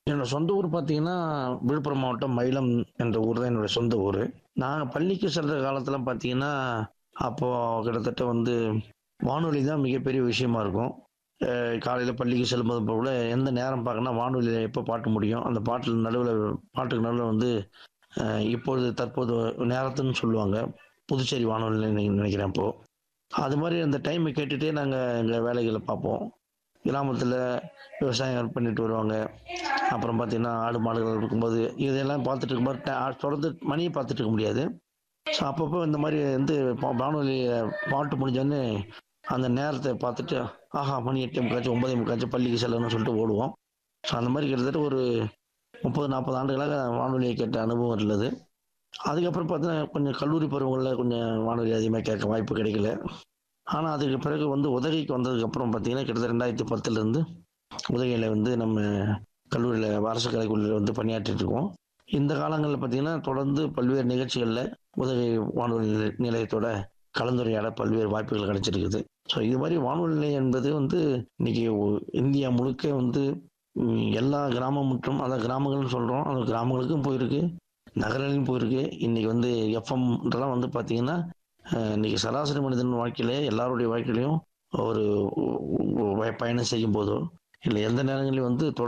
என்னோட சொந்த ஊர் பார்த்தீங்கன்னா விழுப்புரம் மாவட்டம் மயிலம் என்ற ஊர் தான் என்னோட சொந்த ஊர் நான் பள்ளிக்கு செல்ற காலத்துல பார்த்தீங்கன்னா அப்போ கிட்டத்தட்ட வந்து வானொலி தான் மிகப்பெரிய விஷயமா இருக்கும் அஹ் காலையில பள்ளிக்கு செல்லும்போது கூட எந்த நேரம் பார்க்கணும் வானொலியில் எப்போ பாட்டு முடியும் அந்த பாட்டில் நடுவில் பாட்டுக்கு நடுவில் வந்து அஹ் இப்பொழுது தற்போது நேரத்துன்னு சொல்லுவாங்க புதுச்சேரி வானொலி நினைக்கிறேன் இப்போ அது மாதிரி அந்த டைமை கேட்டுட்டே நாங்கள் எங்கள் வேலைகளை பார்ப்போம் கிராமத்தில் விவசாயம் பண்ணிட்டு வருவாங்க அப்புறம் பார்த்தீங்கன்னா ஆடு மாடுகள் இருக்கும்போது இதெல்லாம் பார்த்துட்டு இருக்கும்போது ட- தொடர்ந்து மணியை பார்த்துட்டு இருக்க முடியாது ஸோ அப்பப்போ இந்த மாதிரி வந்து பா- வானொலி பாட்டு முடிஞ்சோடனே அந்த நேரத்தை பார்த்துட்டு ஆஹா மணி எட்டு முக்காச்சும் ஒன்பதே முக்காச்சும் பள்ளிக்கு செல்லணும்னு சொல்லிட்டு ஓடுவோம் ஸோ அந்த மாதிரி கிட்டத்தட்ட ஒரு முப்பது நாற்பது ஆண்டுகளாக வானொலியை கேட்ட அனுபவம் இருந்தது அதுக்கப்புறம் பார்த்தீங்கன்னா கொஞ்சம் கல்லூரி பருவங்களில் கொஞ்சம் வானொலி அதிகமாக கேட்க வாய்ப்பு கிடைக்கல ஆனால் அதுக்கு பிறகு வந்து உதகைக்கு வந்ததுக்கப்புறம் பார்த்தீங்கன்னா கிட்டத்தட்ட ரெண்டாயிரத்தி பத்துலேருந்து உதகையில் வந்து நம்ம கல்லூரியில் அரசு கலைக்கல்லூரியில் வந்து பணியாற்றிட்டு இருக்கோம் இந்த காலங்களில் பார்த்தீங்கன்னா தொடர்ந்து பல்வேறு நிகழ்ச்சிகளில் உதகை வானொலி நிலைய- நிலையத்தோட கலந்துரையாட பல்வேறு வாய்ப்புகள் கிடைச்சிருக்குது ஸோ இது மாதிரி வானொலி நிலையம் என்பது வந்து இன்னைக்கு ஒ- இந்தியா முழுக்க வந்து ம், எல்லா கிராமம் மற்றும் அதான் கிராமங்கள்னு சொல்கிறோம் அந்த கிராமங்களுக்கும் போயிருக்கு நகரங்களையும் போயிருக்கு இன்னைக்கு வந்து எஃப்எம்ன்றலாம் வந்து பார்த்தீங்கன்னா அஹ், இன்னைக்கு சராசரி மனிதன் வாழ்க்கையிலே எல்லாருடைய வாழ்க்கையிலையும் ஒரு ஒ- ஒ- பயணம் செய்யும் போதோ இல்லை எந்த நேரங்களையும் வந்து தொடர்ந்து